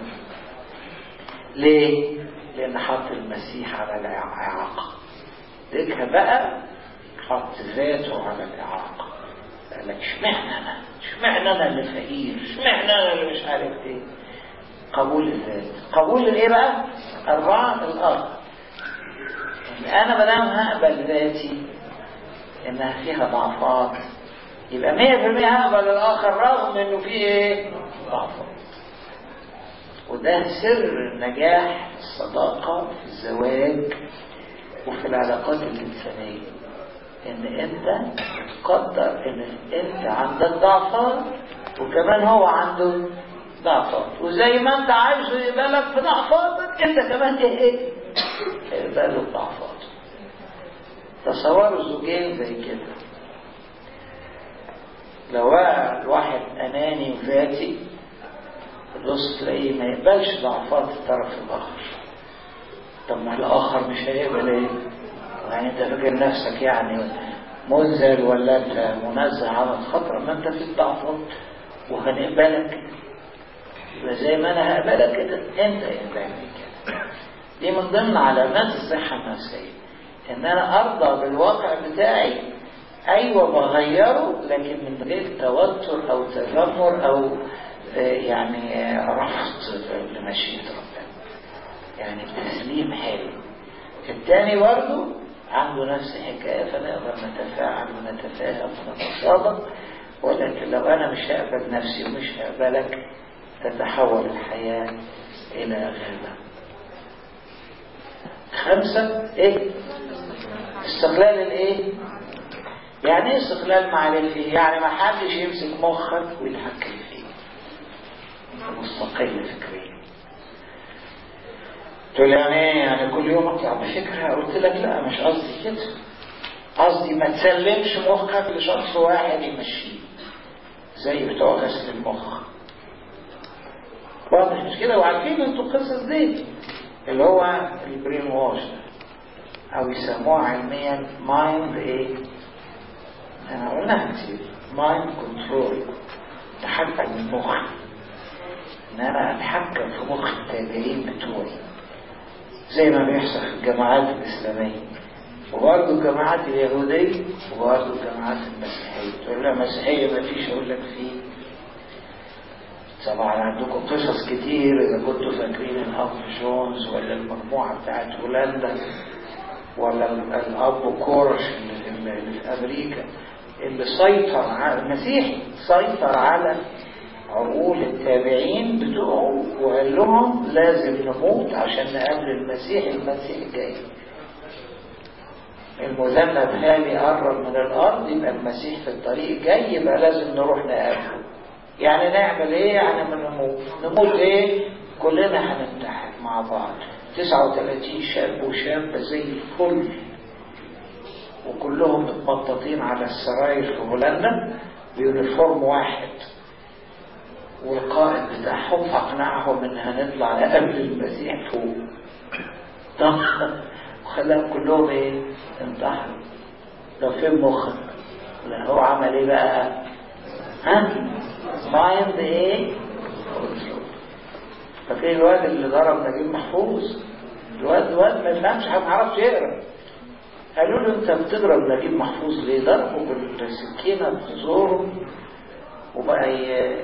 ليه؟ لأن حط المسيح على الإعاقة ذكر بقى حط ذاته على الإعاقة قال لك اشمعنى أنا؟ اشمعنى أنا اللي فقير؟ اشمعنى أنا اللي مش عارف إيه؟ قبول الذات قبول الإيه بقى؟ الرعب الأرض أنا ما دام هقبل ذاتي إنها فيها ضعفات يبقى 100% هقبل الآخر رغم إنه فيه إيه؟ ضعفات وده سر نجاح الصداقة في الزواج وفي العلاقات الإنسانية إن أنت تقدر إن أنت عندك ضعفات وكمان هو عنده ضعفات وزي ما أنت عايزه يقبلك في ضعفاتك أنت كمان إيه؟ يقبله بضعفاتك تصوروا زوجين زي كده لو الواحد أناني وذاتي النص تلاقيه ما يقبلش ضعفات الطرف الآخر طب ما الآخر مش هيقبل ايه؟ يعني انت فاكر نفسك يعني منزل ولا انت منزه عن الخطر ما انت فيك ضعفات وهنقبلك يبقى زي ما انا هقبلك كده انت يقبلني كده دي من ضمن علامات الصحة النفسية ان انا ارضى بالواقع بتاعي ايوه بغيره لكن من غير توتر او تذمر او يعني رفض لمشيئة ربنا يعني تسليم حلو الثاني برضه عنده نفس الحكاية فنقدر نتفاعل ونتفاهم ونتصادق ولكن لو أنا مش هقبل نفسي ومش هقبلك تتحول الحياة إلى غابة خمسة إيه؟ استقلال الإيه؟ يعني إيه استقلال معرفي؟ يعني ما حدش يمسك مخك ويتحكم فيه مستقل فكريا تقول يعني ايه يعني كل يوم اطلع بفكره قلت لك لا مش قصدي كده قصدي ما تسلمش مخك لشخص واحد يمشيه زي بتوع غسل المخ واضح مش كده وعارفين انتوا القصص دي اللي هو البرين واش او يسموها علميا مايند ايه انا قلناها كتير مايند كنترول تحكم المخ ان انا اتحكم في مخ التابعين بتوعي زي ما بيحصل في الجماعات الاسلاميه وبرضه الجماعات اليهوديه وبرضه الجماعات المسيحيه تقول لها مسيحيه ما فيش اقول لك فيه طبعا عندكم قصص كتير اذا كنتوا فاكرين الاب جونز ولا المجموعه بتاعت هولندا ولا الاب كورش اللي, اللي في امريكا اللي سيطر على المسيحي سيطر على عقول التابعين بتوعه وقال لهم لازم نموت عشان نقابل المسيح المسيح جاي المذنب هاني قرب من الارض يبقى المسيح في الطريق جاي يبقى لازم نروح نقابله يعني نعمل ايه يعني ما نموت نموت ايه كلنا هنتحد مع بعض 39 شاب وشابة زي الفل وكلهم متبططين على السراير في هولندا بيونيفورم واحد والقائد بتاعهم أقنعهم إن هنطلع نقابل المسيح فوق وخلاهم كلهم إيه؟ انتحروا ده فين مخك؟ لا هو عمل إيه بقى؟ ها؟ مايند إيه؟ ففي الواد اللي ضرب نجيب محفوظ الواد الواد ما يفهمش ما يعرفش يقرا قالوا له انت بتضرب نجيب محفوظ ليه ضربه بالسكينه في زوره وبقى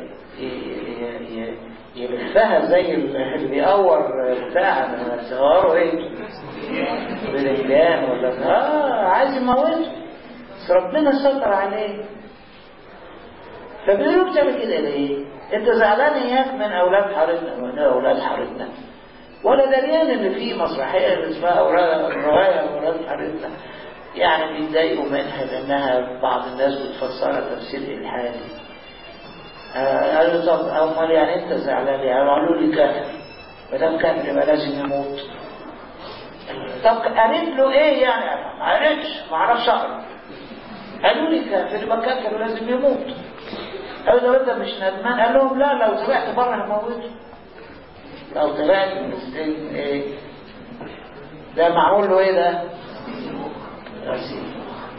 يلفها زي اللي بيقور بتاع صغاره ايه بلنجان ولا اه عايز يموته بس ربنا ستر عليه فبيقولوا بتعمل كده ليه؟ انت زعلان اياك من اولاد حارتنا من اولاد حارتنا ولا دريان ان في مسرحيه اسمها اولاد روايه اولاد حارتنا يعني بيتضايقوا منها لانها بعض الناس بتفسرها تفسير الحادي آه قالوا طب امال يعني انت زعلان يعني قالوا لي كافر ما دام كافر يبقى لازم يموت طب قريت له ايه يعني ما قريتش ما اعرفش اقرا قالوا لي كافر يبقى كافر لازم يموت قالوا لو انت مش ندمان قال لهم لا لو طلعت بره هموته لو طلعت من السجن ايه ده معمول له ايه ده غسيل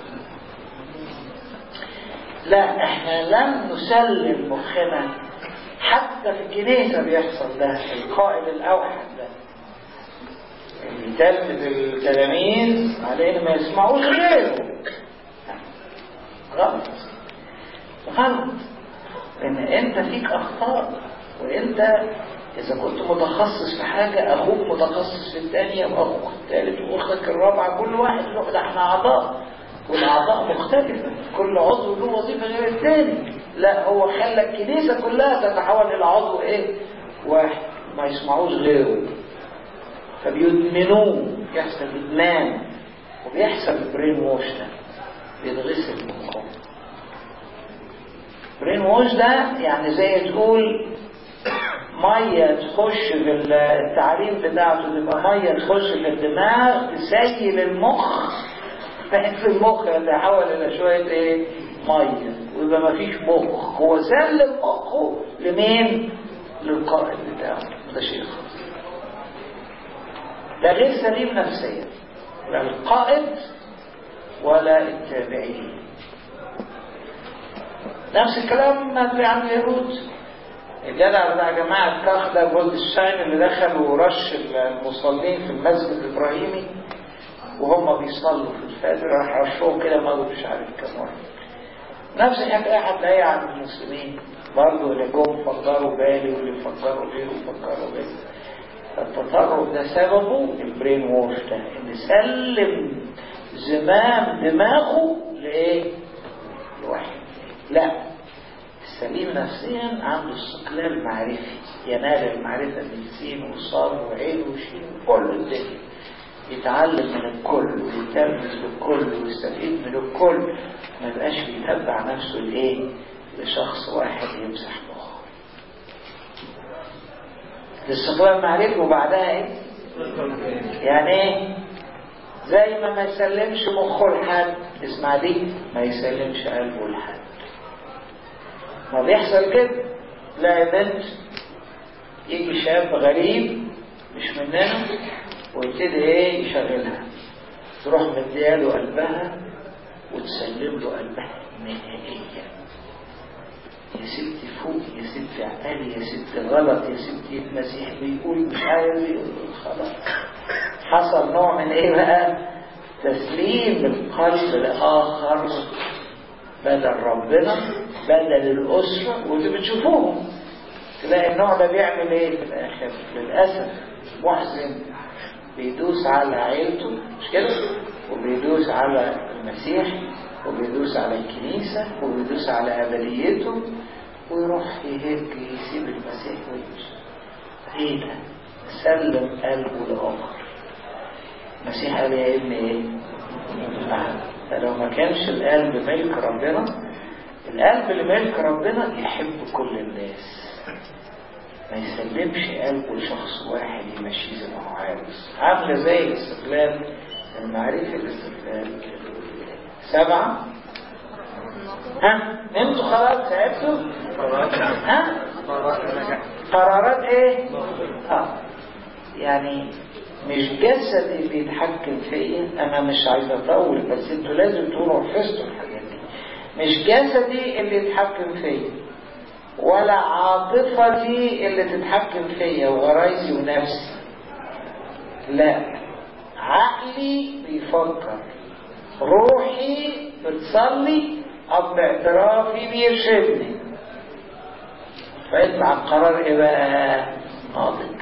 لا احنا لم نسلم مخنا حتى في الكنيسة بيحصل ده القائد الأوحد ده اللي يتلفت التلاميذ عليه ما يسمعوش غيره غلط غلط لأن أنت فيك أخطاء وأنت إذا كنت متخصص في حاجة أخوك متخصص في الثانية وأخوك الثالث وأختك الرابعة كل واحد له ده احنا أعضاء والأعضاء مختلفة كل عضو له وظيفة غير الثاني لا هو خلى الكنيسة كلها تتحول إلى عضو إيه واحد ما يسمعوش غيره فبيدمنوه يحصل إدمان وبيحصل البرين ووش ده بيتغسل مخهم برين ووش ده يعني زي تقول مية تخش في التعريف بتاعته تبقى مية تخش في الدماغ تسيل المخ بحيث في المخ يتحول إلى شوية إيه مية ويبقى ما فيش مخ هو سلم مخه لمين؟ للقائد بتاعه ده شيء خطير ده غير سليم نفسيا لا القائد ولا التابعين نفس الكلام ما عن اليهود الجدع بتاع جماعة كاخ ده جولدشتاين اللي دخل ورش المصلين في المسجد الإبراهيمي وهم بيصلوا في الفجر راح رشوهم كده مالوا مش عارف كم واحد نفس الحكاية هتلاقيها عند المسلمين برضه اللي جم فجروا بالي واللي فجروا غيره فجروا بالي التطرف ده سببه البرين ووش ده ان سلم زمام دماغه لايه؟ لواحد لا السليم نفسيا عنده استقلال معرفي ينال المعرفة من سين وصاد وعين وشين وكل الدنيا يتعلم من الكل ويتلمس بالكل ويستفيد من الكل ما يبقاش بيتبع نفسه لايه؟ لشخص واحد يمسح مخه الاستقلال معرفي وبعدها ايه؟ يعني ايه؟ زي ما ما يسلمش مخه لحد اسمع دي ما يسلمش قلبه لحد ما بيحصل كده تلاقي بنت يجي شاب غريب مش مننا ويبتدي ايه يشغلها تروح مدياله قلبها وتسلم له قلبها نهائيا يا ستي فوق يا ستي عقلي يا ستي غلط يا ستي المسيح بيقول مش عايز يقول خلاص حصل نوع من ايه بقى تسليم القلب لاخر بدل ربنا بدل الاسره واللي بتشوفوهم تلاقي النوع ده بيعمل ايه في الاخر للاسف محزن بيدوس على عيلته مش كده وبيدوس على المسيح وبيدوس على الكنيسة وبيدوس على أبديته ويروح يهج يسيب المسيح ويمشي ايه ده سلم قلبه لآخر المسيح قال يا ابني ايه فلو ما كانش القلب ملك ربنا القلب اللي ملك ربنا يحب كل الناس ما يسلمش قلبه لشخص واحد يمشيه زي ما هو عاوز عامله زي الاستقلال المعرفي الاستقلال سبعة ها انتوا خلاص تعبتوا ها قرارات ايه اه يعني مش جسدي بيتحكم فيا انا مش عايز اطول بس انتوا لازم تقولوا حفظتوا الحاجات دي مش جسدي اللي يتحكم فيا ولا عاطفتي اللي تتحكم فيا وغرايزي ونفسي لا عقلي بيفكر روحي بتصلي اب اعترافي بيرشدني فيطلع القرار ايه بقى ناضج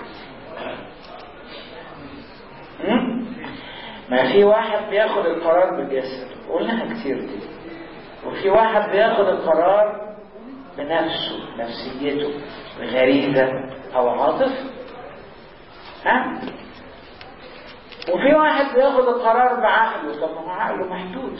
ما في واحد بياخد القرار بالجسد قلناها كتير دي وفي واحد بياخد القرار بنفسه نفسيته بغريزة او عاطفة ها وفي واحد بياخد القرار بعقله طب ما هو عقله محدود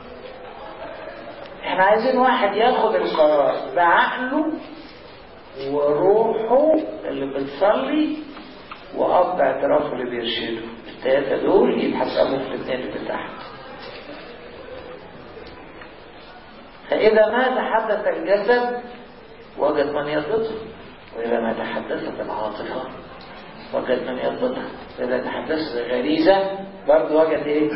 احنا عايزين واحد ياخد القرار بعقله وروحه اللي بتصلي وأب اعترافه اللي بيرشده التلاتة دول يتحسبوا في الاثنين اللي تحت فإذا ما تحدث الجسد وجد من يضبطه وإذا ما تحدثت العاطفة وجد من يضبطها وإذا تحدثت الغريزة برضه وجد إيه؟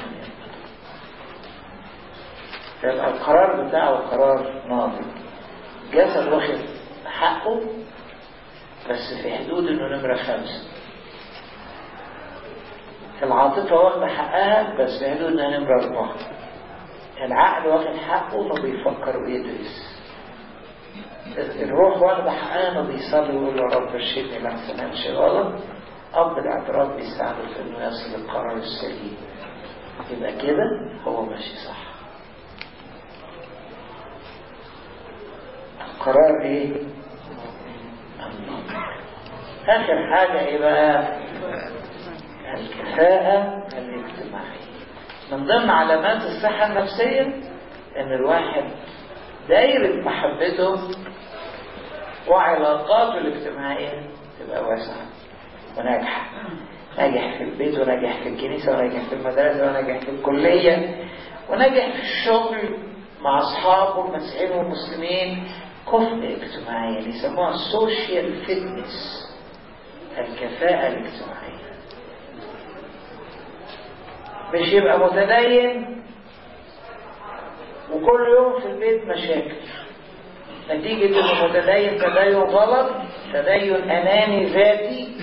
يبقى القرار بتاعه قرار ناضج جسد واخد حقه بس في حدود انه نمرة خمسة العاطفة واخدة حقها بس في حدود انها نمرة أربعة العقل واخد حقه انه بيفكر ويدرس الروح واخدة حقها انه بيصلي ويقول يا رب ارشدني لحسن امشي غلط اب الاعتراف بيساعده في انه يصل القرار السليم يبقى كده هو ماشي صح القرار ايه اخر حاجة ايه بقى الكفاءة الاجتماعية من ضمن علامات الصحة النفسية ان الواحد دايرة محبته وعلاقاته الاجتماعية تبقى واسعة وناجحة ناجح في البيت وناجح في الكنيسة وناجح في المدرسة وناجح في الكلية وناجح في الشغل مع أصحابه المسيحيين والمسلمين كفء اجتماعيا يسموها السوشيال فيتنس الكفاءة الاجتماعية مش يبقى متدين وكل يوم في البيت مشاكل نتيجة انه متدين تدين غلط تدين اناني ذاتي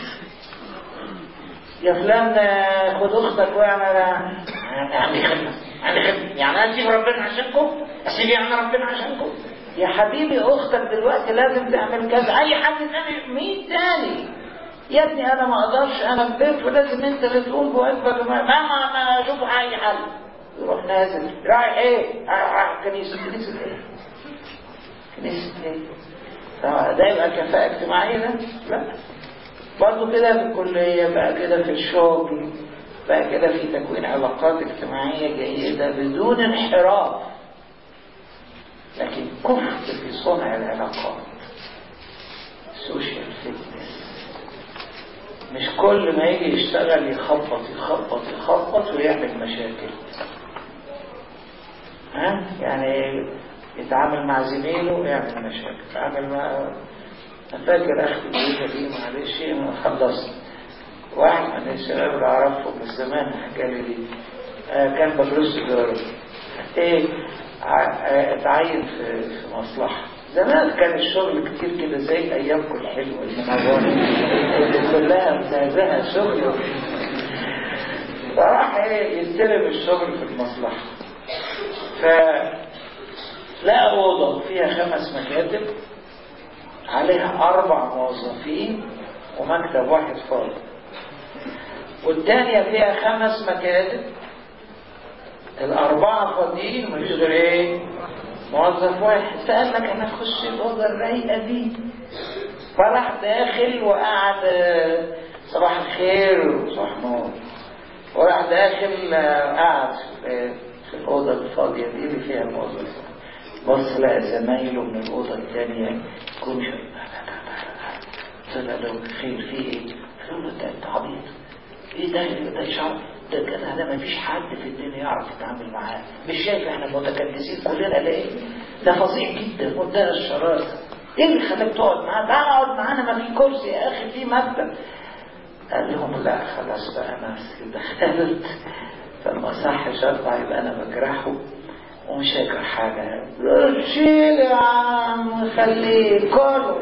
يا فلان خد اختك واعمل عندي خدمة عندي خدمة يعني اسيب ربنا عشانكم اسيب يعني ربنا عشانكم يا حبيبي اختك دلوقتي لازم تعمل كذا اي حد تاني مين تاني يا ابني انا ما اقدرش انا في بيت ولازم انت اللي تقوم بواجبك ما ما ما اشوف اي حل يروح نازل رايح ايه رايح كنيسه كنيسه ايه كنيسه ايه ده يبقى كفاءه اجتماعيه ده لا برضه كده في الكليه بقى كده في الشغل بقى كده في تكوين علاقات اجتماعيه جيده بدون انحراف لكن كفء في صنع العلاقات سوشيال فيتنس مش كل ما يجي يشتغل يخبط يخبط يخبط ويعمل مشاكل ها يعني يتعامل مع زميله ويعمل مشاكل يتعامل مع أنا فاكر اختي الجيزه دي معلش انا خلصت واحد من الشباب اللي اعرفه من زمان حكى لي دي آه كان بجلس تجاره ايه اتعين في في مصلحه زمان كان الشغل كتير كده زي ايامكم الحلوه المنوره اللي كلها منازهه شغل فراح ايه يستلم الشغل في المصلحه ف لقى اوضه فيها خمس مكاتب عليها اربع موظفين ومكتب واحد فاضي والتانية فيها خمس مكاتب الأربعة فاضيين مفيش غير إيه؟ موظف واحد فقال لك أنا أخش الأوضة الرايقة دي فراح داخل وقعد صباح الخير وصباح النور وراح داخل قعد في الأوضة الفاضية دي اللي فيها الموظف بص لقى زمايله من الأوضة الثانية كل شوية طلع له خير في إيه؟ قالوا له أنت عبيط إيه ده ده شعب ده كده ده مفيش حد في الدنيا يعرف يتعامل معاه مش شايف احنا متكدسين كلنا ليه ده فظيع جدا منتهى الشراسة ايه اللي خلاك تقعد معاه تعال اقعد معانا ما في كرسي يا اخي في مكتب قال لهم لا خلاص بقى انا دخلت فما صحش اطلع يبقى انا بجرحه ومش هيجرح حاجة شيل يا عم خليه كله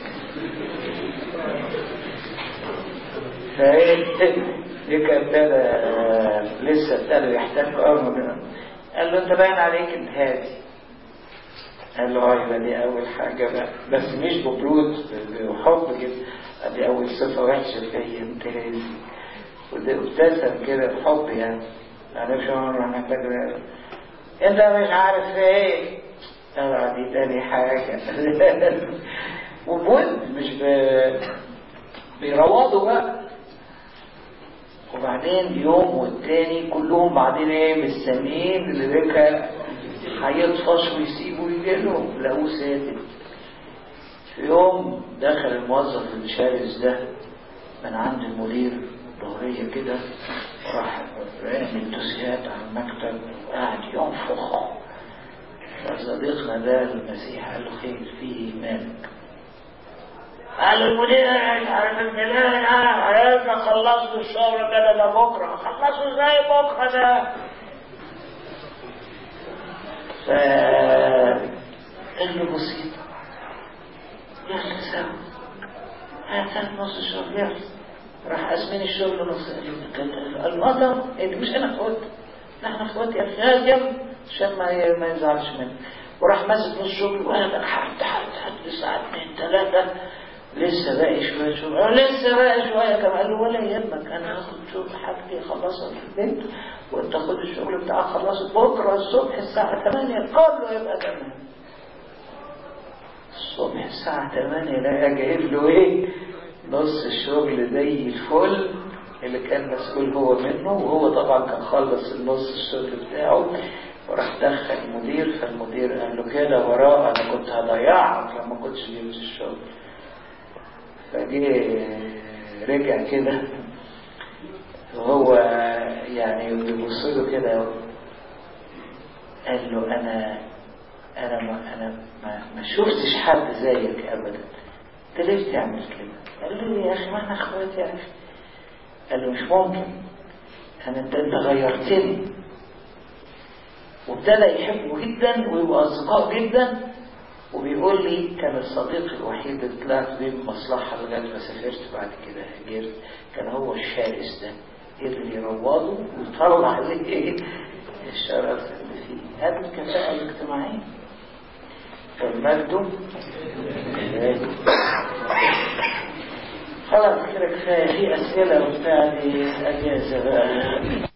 فايه دي كانت لسه ابتدى يحتاج امر قال له انت باين عليك انت هادي قال له اه يبقى دي اول حاجه بقى بس مش ببرود بحب كده دي اول صفه وحشه فيا انت هادي وابتسم كده بحب يعني انا مش عمره محتاج انت مش عارف ايه طبعا دي تاني حاجه وبود مش ب... بيروضوا بقى وبعدين يوم والتاني كلهم بعدين ايه مستنيين اللي بكى هيطفش ويسيبوا يجيلهم لقوه ساكت في يوم دخل الموظف الشرس ده من عند المدير ظهرية كده راح رامي الدوسيات على المكتب وقاعد ينفخ فصديقنا ده المسيح قال له خير فيه مالك قال المدير مش عارف الكلام عايزنا خلصوا الشغل كده ده بكره خلصوا ازاي بكره ده ف قال له بسيطة يلا سوا هات نص الشغل يلا راح قاسمين الشغل نص المطر إيه مش انا اخوات نحن اخوات يا اخي يلا عشان ما ما يزعلش مني وراح ماسك نص الشغل وانا لك حد حد حد الساعه 2 3 لسه باقي شويه شغل لسه باقي شويه كمان قال له ولا يهمك انا هاخد شغل حاجتي اخلصها في البيت وانت خد الشغل بتاعك خلصه بكره الصبح الساعه 8 كله يبقى تمام الصبح الساعه 8 لا جايب له ايه نص الشغل زي الفل اللي كان مسؤول هو منه وهو طبعا كان خلص النص الشغل بتاعه وراح دخل المدير فالمدير قال له كده وراء انا كنت هضيعك لما كنتش جبت الشغل فجه رجع كده وهو يعني بيبص له كده قال له انا انا ما انا ما, ما شفتش حد زيك ابدا انت ليه بتعمل كده قال له يا اخي ما احنا اخوات يا اخي قال له مش ممكن انا انت انت غيرتني وابتدى يحبه جدا ويبقى اصدقاء جدا وبيقول لي كان الصديق الوحيد اللي طلعت بيه بمصلحه لغايه ما سافرت بعد كده هاجرت كان هو الشارس ده قدر يروضه ويطلع عليه ايه الشرف اللي فيه هذه الكفاءه الاجتماعيه فالمجد خلاص كده كفايه في اسئله وبتاع دي اجازه بقى